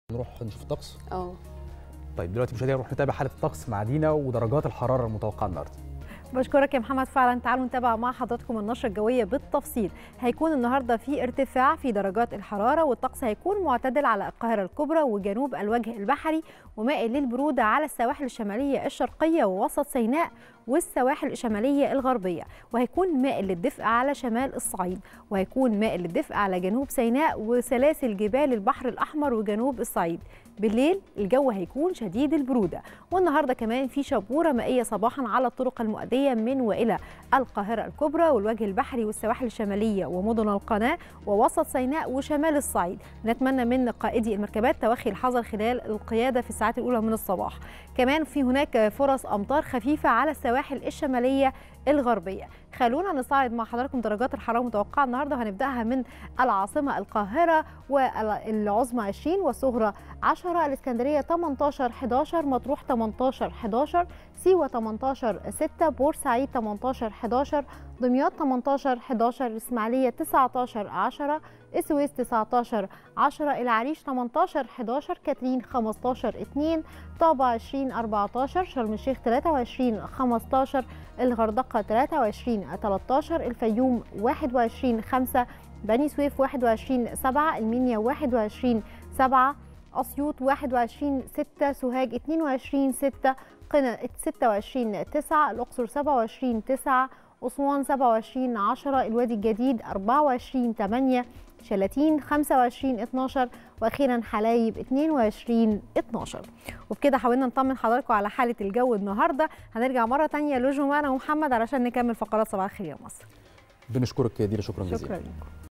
نروح نشوف الطقس اه طيب دلوقتي مشاهدينا نروح نتابع حاله الطقس مع دينا ودرجات الحراره المتوقعه النهارده بشكرك يا محمد فعلا تعالوا نتابع مع حضراتكم النشره الجويه بالتفصيل هيكون النهارده في ارتفاع في درجات الحراره والطقس هيكون معتدل على القاهره الكبرى وجنوب الوجه البحري ومائل للبروده على السواحل الشماليه الشرقيه ووسط سيناء والسواحل الشماليه الغربيه وهيكون مائل للدفء على شمال الصعيد وهيكون مائل للدفء على جنوب سيناء وسلاسل جبال البحر الاحمر وجنوب الصعيد بالليل الجو هيكون شديد البروده والنهارده كمان في شبوره مائيه صباحا على الطرق المؤديه من والى القاهره الكبرى والوجه البحري والسواحل الشماليه ومدن القناه ووسط سيناء وشمال الصعيد نتمنى من قائدي المركبات توخي الحذر خلال القياده في الساعات الاولى من الصباح كمان في هناك فرص امطار خفيفه على السواحل الشماليه الغربيه خلونا نستعرض مع حضراتكم درجات الحراره المتوقعه النهارده وهنبداها من العاصمه القاهره والعظمى 20 والصغرى 10 الاسكندريه 18 11 مطروح 18 11 سيوه 18 6 بورسعيد 18 11 دمياط 18 11 الاسماعيليه 19 10 السويس 19 10 العريش 18 11 كاترين 15 2 طابة 20 14 شرم الشيخ 23 15 الغردقة 23 13 الفيوم 21 5 بني سويف 21 7 المنيا 21 7 أسيوط 21 6 سوهاج 22 6 قنا 26 9 الأقصر 27 9 أسوان 27 10 الوادي الجديد 24 8 شلاتين 25 12 واخيرا حلايب 22 12 وبكده حاولنا نطمن حضراتكم على حاله الجو النهارده هنرجع مره ثانيه لجمانه ومحمد علشان نكمل فقرات صباح الخير يا مصر بنشكرك يا دينا شكرا جزيلا شكرا لكم